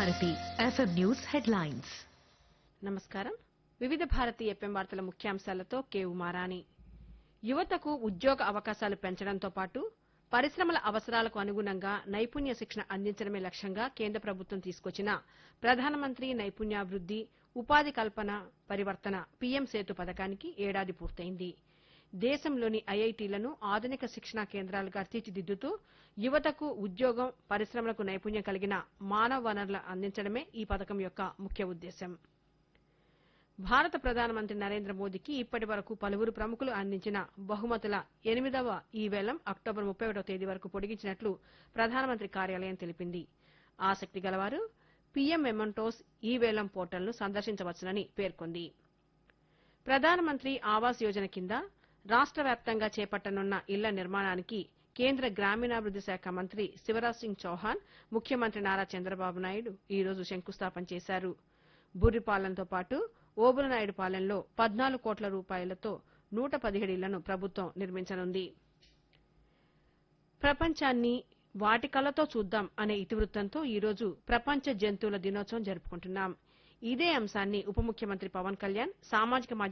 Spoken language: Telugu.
భారతి ఎఫ్ఎం న్యూస్ హెడ్లైన్స్ నమస్కారం వివిధ భారతి ఎఫ్ఎం వార్తల ముఖ్యాంశాలతో కే ఉమారాణి యువతకు ఉద్యోగ అవకాశాలు పెంచడంతో పాటు పరిశ్రమల అవసరాలకు అనుగుణంగా నైపుణ్య శిక్షణ అందించడమే లక్ష్యంగా కేంద్ర ప్రభుత్వం తీసుకొచ్చిన ప్రధానమంత్రి నైపుణ్యాభివృద్ది ఉపాధి కల్పన పరివర్తన పీఎం సేతు పథకానికి ఏడాది పూర్తయింది దేశంలోని ఐఐటీలను ఆధునిక శిక్షణా కేంద్రాలుగా తీర్చిదిద్దుతూ యువతకు ఉద్యోగం పరిశ్రమలకు నైపుణ్యం కలిగిన మానవ వనరుల అందించడమే ఈ పథకం యొక్క ముఖ్య ఉద్దేశం భారత ప్రధానమంత్రి నరేంద్ర మోదీకి ఇప్పటి వరకు పలువురు ప్రముఖులు అందించిన బహుమతుల ఎనిమిదవ ఈ వేలం అక్టోబర్ ముప్పై ఒకటో తేదీ వరకు పొడిగించినట్లు ప్రధానమంత్రి కార్యాలయం తెలిపింది ఆసక్తి గలవారు పీఎం మెమంటోస్ ఈ వేలం పోర్టల్ను సందర్శించవచ్చునని పేర్కొంది ప్రధానమంత్రి ఆవాస్ యోజన కింద రాష్ట్ర వ్యాప్తంగా చేపట్టనున్న ఇళ్ల నిర్మాణానికి కేంద్ర గ్రామీణాభివృద్ది శాఖ మంత్రి శివరాజ్ సింగ్ చౌహాన్ ముఖ్యమంత్రి నారా చంద్రబాబు నాయుడు ఈ రోజు శంకుస్థాపన చేశారు బుర్రిపాలెంతో పాటు ఓబులనాయుడుపాలెంలో పద్నాలుగు కోట్ల రూపాయలతో నూట పదిహేడు ఇళ్లను ప్రభుత్వం నిర్మించనుంది ప్రపంచాన్ని వాటి కళ్ళతో చూద్దాం అనే ఇతివృత్తంతో ఈ రోజు ప్రపంచ జంతువుల దినోత్సవం జరుపుకుంటున్నాం ఇదే అంశాన్ని ఉప ముఖ్యమంత్రి పవన్ కళ్యాణ్ సామాజిక మాధ్యమం